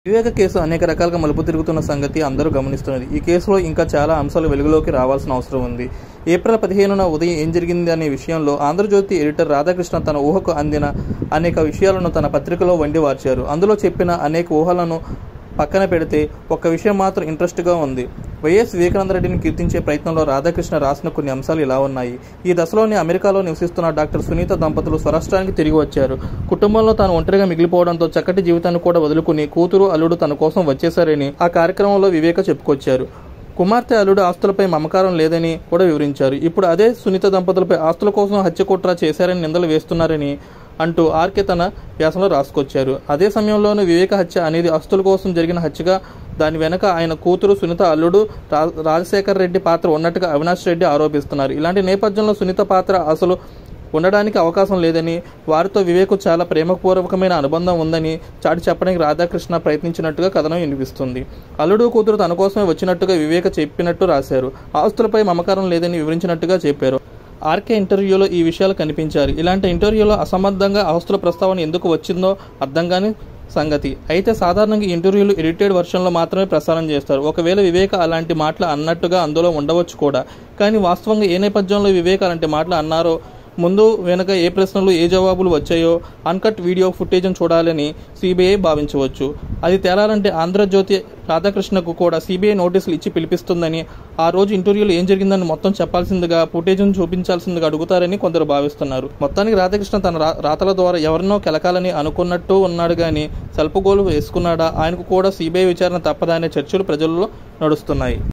వివేక case అనేక రకాలుగా మలుపు తిరుగుతున్న సంగతి అందరూ గమనిస్తున్నది ఈ కేసులో ఇంకా చాలా అంశాలు వెలుగులోకి రావాల్సిన అవసరం ఉంది ఏప్రిల్ పదిహేనున ఉదయం ఏం జరిగింది అనే విషయంలో ఆంధ్రజ్యోతి ఎడిటర్ రాధాకృష్ణ తన ఊహకు అందిన అనేక విషయాలను తన పత్రికలో వండి వార్చారు అందులో చెప్పిన అనేక ఊహలను పక్కన పెడితే ఒక్క విషయం మాత్రం ఇంట్రెస్ట్గా ఉంది వైఎస్ వివేకానందరెడ్డిని కీర్తించే ప్రయత్నంలో రాధాకృష్ణ రాసిన కొన్ని అంశాలు ఇలా ఉన్నాయి ఈ దశలోనే అమెరికాలో నివసిస్తున్న డాక్టర్ సునీత దంపతులు స్వరాష్ట్రానికి తిరిగి వచ్చారు కుటుంబంలో తాను ఒంటరిగా మిగిలిపోవడంతో చక్కటి జీవితాన్ని కూడా వదులుకుని కూతురు అల్లుడు తన కోసం వచ్చేశారని ఆ కార్యక్రమంలో వివేక చెప్పుకొచ్చారు కుమార్తె అల్లుడు ఆస్తులపై మమకారం లేదని కూడా వివరించారు ఇప్పుడు అదే సునీత దంపతులపై ఆస్తుల కోసం హత్య కుట్ర చేశారని నిందలు వేస్తున్నారని అంటూ ఆర్కే తన వ్యాసంలో రాసుకొచ్చారు అదే సమయంలోనూ వివేక హత్య అనేది ఆస్తుల కోసం జరిగిన హత్యగా దాని వెనక ఆయన కూతురు సునీత అల్లుడు రా రాజశేఖర్ రెడ్డి పాత్ర ఉన్నట్టుగా అవినాష్ రెడ్డి ఆరోపిస్తున్నారు ఇలాంటి నేపథ్యంలో సునీత పాత్ర అసలు ఉండడానికి అవకాశం లేదని వారితో వివేకు చాలా ప్రేమపూర్వకమైన అనుబంధం ఉందని చాటి చెప్పడానికి రాధాకృష్ణ ప్రయత్నించినట్టుగా కథనం వినిపిస్తుంది అల్లుడు కూతురు తన కోసమే వచ్చినట్టుగా వివేక చెప్పినట్టు రాశారు ఆస్తులపై మమకారం లేదని వివరించినట్టుగా చెప్పారు ఆర్కే ఇంటర్వ్యూలో ఈ విషయాలు కనిపించారు ఇలాంటి ఇంటర్వ్యూలో అసంబద్ధంగా ఆస్తుల ప్రస్తావన ఎందుకు వచ్చిందో అర్థం కాని సంగతి అయితే సాధారణంగా ఈ ఇంటర్వ్యూలు ఎడిటెడ్ వర్షన్లో మాత్రమే ప్రసారం చేస్తారు ఒకవేళ వివేక అలాంటి మాటలు అన్నట్టుగా అందులో ఉండవచ్చు కూడా కానీ వాస్తవంగా ఏ నేపథ్యంలో వివేక అలాంటి మాటలు అన్నారో ముందు వెనక ఏ ప్రశ్నలు ఏ జవాబులు వచ్చాయో అన్కట్ వీడియో ఫుటేజ్ను చూడాలని సిబిఐ భావించవచ్చు అది తేలాలంటే ఆంధ్రజ్యోతి రాధాకృష్ణకు కూడా సిబిఐ నోటీసులు ఇచ్చి పిలిపిస్తుందని ఆ రోజు ఇంటర్వ్యూలో ఏం జరిగిందని మొత్తం చెప్పాల్సిందిగా ఫుటేజ్ను చూపించాల్సిందిగా అడుగుతారని కొందరు భావిస్తున్నారు మొత్తానికి రాధాకృష్ణ తన రా రాతల ద్వారా ఎవరినో కెలకాలని అనుకున్నట్టు ఉన్నాడు కానీ సెల్ఫ్ గోలు వేసుకున్నాడా ఆయనకు కూడా సిబిఐ విచారణ తప్పదా అనే చర్చలు ప్రజల్లో నడుస్తున్నాయి